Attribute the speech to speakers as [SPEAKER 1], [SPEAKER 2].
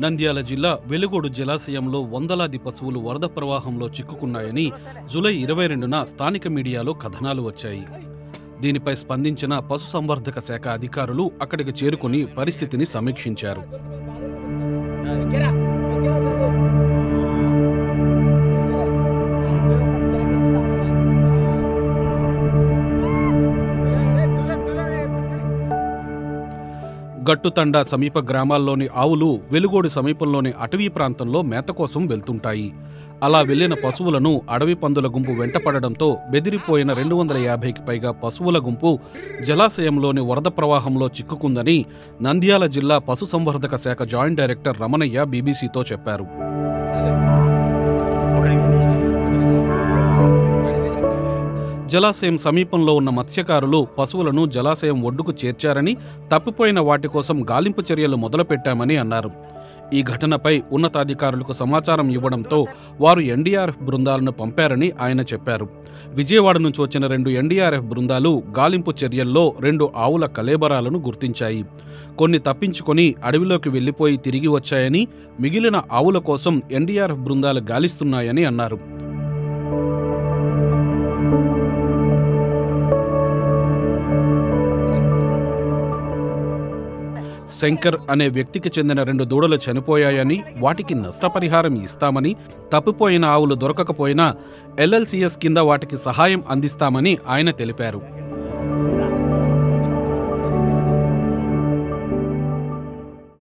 [SPEAKER 1] నంద్యాల జిల్లా వెలుగోడు జలాశయంలో వందలాది పశువులు వరద ప్రవాహంలో చిక్కుకున్నాయని జూలై ఇరవై రెండున స్థానిక మీడియాలో కథనాలు వచ్చాయి దీనిపై స్పందించిన పశుసంవర్ధక శాఖ అధికారులు అక్కడికి చేరుకుని పరిస్థితిని సమీక్షించారు గట్టుతండ సమీప గ్రామాల్లోని ఆవులు వెలుగోడు సమీపంలోని అటవీ ప్రాంతంలో మేత కోసం వెళ్తుంటాయి అలా వెళ్లిన పశువులను అడవి పందుల గుంపు వెంటపడడంతో బెదిరిపోయిన రెండు వందల యాభైకి పైగా పశువుల గుంపు జలాశయంలోని వరద ప్రవాహంలో చిక్కుకుందని నంద్యాల జిల్లా పశుసంవర్ధక శాఖ జాయింట్ డైరెక్టర్ రమణయ్య బీబీసీతో చెప్పారు జలాశయం సమీపంలో ఉన్న మత్స్యకారులు పశువులను జలాశయం ఒడ్డుకు చేర్చారని తప్పిపోయిన వాటి కోసం గాలింపు చర్యలు మొదలుపెట్టామని అన్నారు ఈ ఘటనపై ఉన్నతాధికారులకు సమాచారం ఇవ్వడంతో వారు ఎన్డీఆర్ఎఫ్ బృందాలను పంపారని ఆయన చెప్పారు విజయవాడ నుంచి వచ్చిన రెండు ఎన్డీఆర్ఎఫ్ బృందాలు గాలింపు చర్యల్లో రెండు ఆవుల కలేబరాలను గుర్తించాయి కొన్ని తప్పించుకొని అడవిలోకి వెళ్లిపోయి తిరిగి వచ్చాయని మిగిలిన ఆవుల కోసం ఎన్డీఆర్ఎఫ్ బృందాలు గాలిస్తున్నాయని అన్నారు శంకర్ అనే వ్యక్తికి చెందిన రెండు దూడలు చనిపోయాయని వాటికి నష్టపరిహారం ఇస్తామని తప్పిపోయిన ఆవులు దొరకకపోయినా ఎల్ఎల్సీఎస్ కింద వాటికి సహాయం అందిస్తామని ఆయన తెలిపారు